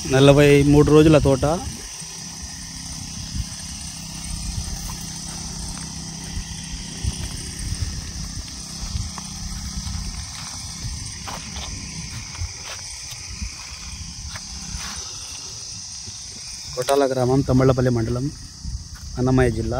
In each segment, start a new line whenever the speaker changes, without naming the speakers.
నలభై మూడు రోజుల తోట కొట్టాల గ్రామం తమ్మళ్ళపల్లి మండలం అన్నమయ్య జిల్లా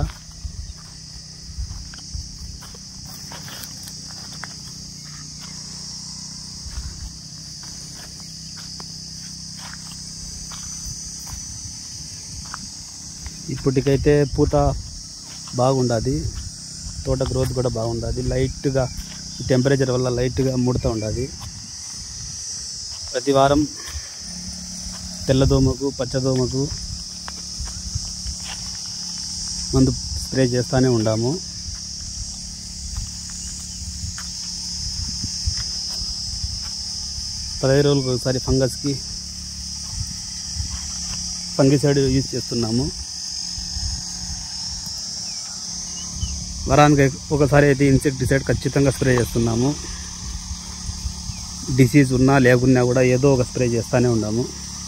ఇప్పటికైతే పూత బాగుండదు తోట గ్రోత్ కూడా బాగుండదు లైట్గా ఈ టెంపరేచర్ వల్ల లైట్గా ముడతా ఉండదు ప్రతి వారం తెల్లదోమకు పచ్చదోమకు మందు స్ప్రే చేస్తూనే ఉండాము పదహైదు రోజులకు ఒకసారి ఫంగస్కి ఫంగిసైడ్ యూజ్ చేస్తున్నాము వరానికి ఒకసారి అయితే ఇన్సెక్టిసైడ్ ఖచ్చితంగా స్ప్రే చేస్తున్నాము డిసీజ్ ఉన్నా లేకున్నా కూడా ఏదో ఒక స్ప్రే చేస్తూనే ఉన్నాము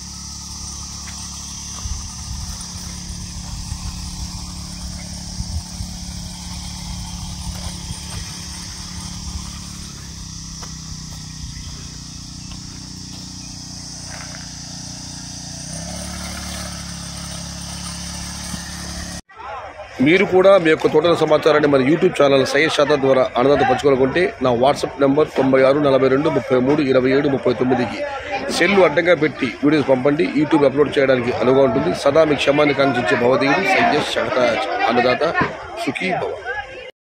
మీరు కూడా మీ యొక్క తోటల సమాచారాన్ని మన యూట్యూబ్ ఛానల్ సయ్యద్ షాదా ద్వారా ఆనందంతో పంచుకోవాలనుకుంటే నా వాట్సాప్ నెంబర్ తొంభై ఆరు నలభై రెండు ముప్పై మూడు ఇరవై ఏడు ముప్పై తొమ్మిదికి సెల్లు అడ్డంగా పెట్టి వీడియోస్ పంపండి యూట్యూబ్ అప్లోడ్ చేయడానికి అనువుగా ఉంటుంది సదా మీ క్షమాన్ని కాంక్షించే భవదేవుడు సయ్యద్ షహతాజ్ అన్నదాత సుఖీ భవ